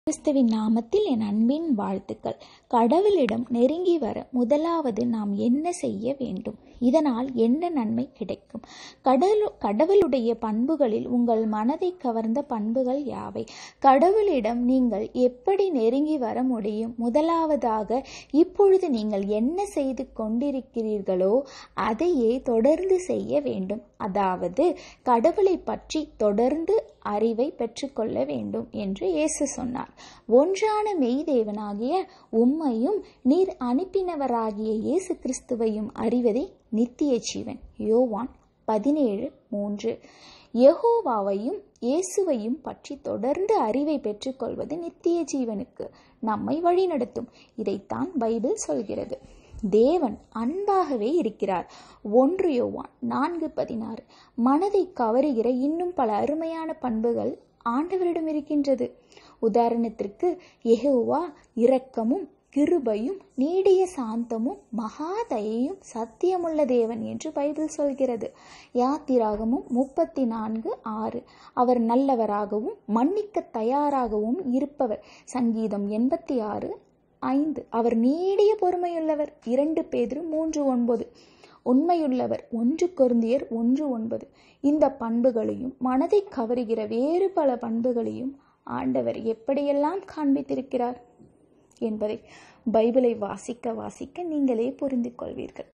கிறிஸ்துவின் நாமத்தில் என் அன்பின் வாழ்த்துக்கள் கடவுளிடம் நெருங்கி வர முதலாவது நாம் என்ன செய்ய வேண்டும் இதனால் என்ன நன்மை கிடைக்கும் கடவுள் கடவுளுடைய பண்புகளில் உங்கள் மனதை கவர்ந்த பண்புகள் யாவை கடவுளிடம் நீங்கள் எப்படி நெருங்கி வர முடியும் முதலாவதாக இப்பொழுது நீங்கள் என்ன செய்து கொண்டிருக்கிறீர்களோ அதையே தொடர்ந்து செய்ய வேண்டும் அதாவது கடவுளை பற்றி தொடர்ந்து அறிவை பெற்றுக்கொள்ள வேண்டும் என்று இயேசு சொன்னார் ஒன்றான மெய்தேவனாகிய உம்மையும் நீர் அனுப்பினவராகிய இயேசு கிறிஸ்துவையும் அறிவதே நித்திய ஜீவன் யோவான் பதினேழு மூன்று யெகோவாவையும் இயேசுவையும் பற்றி தொடர்ந்து அறிவை பெற்றுக்கொள்வது நித்திய ஜீவனுக்கு நம்மை வழிநடத்தும் இதைத்தான் பைபிள் சொல்கிறது தேவன் அன்பாகவே இருக்கிறார் ஒன்று யோவான் நான்கு பதினாறு மனதை கவருகிற இன்னும் பல அருமையான பண்புகள் ஆண்டவரிடம் இருக்கின்றது உதாரணத்திற்கு எகோவா இரக்கமும் கிருபையும் நீடிய சாந்தமும் மகாதயையும் சத்தியமுள்ள தேவன் என்று பைபிள் சொல்கிறது யாத்திராகமும் முப்பத்தி நான்கு ஆறு அவர் நல்லவராகவும் மன்னிக்க தயாராகவும் இருப்பவர் சங்கீதம் எண்பத்தி ஆறு ஐந்து அவர் நீடிய பொறுமையுள்ளவர் இரண்டு பேதிரு மூன்று ஒன்பது உண்மையுள்ளவர் ஒன்று கொருந்தியர் ஒன்று ஒன்பது இந்த பண்புகளையும் மனதை கவருகிற வேறு பல பண்புகளையும் ஆண்டவர் எப்படியெல்லாம் காண்பித்திருக்கிறார் என்பதை பைபிளை வாசிக்க வாசிக்க நீங்களே புரிந்து கொள்வீர்கள்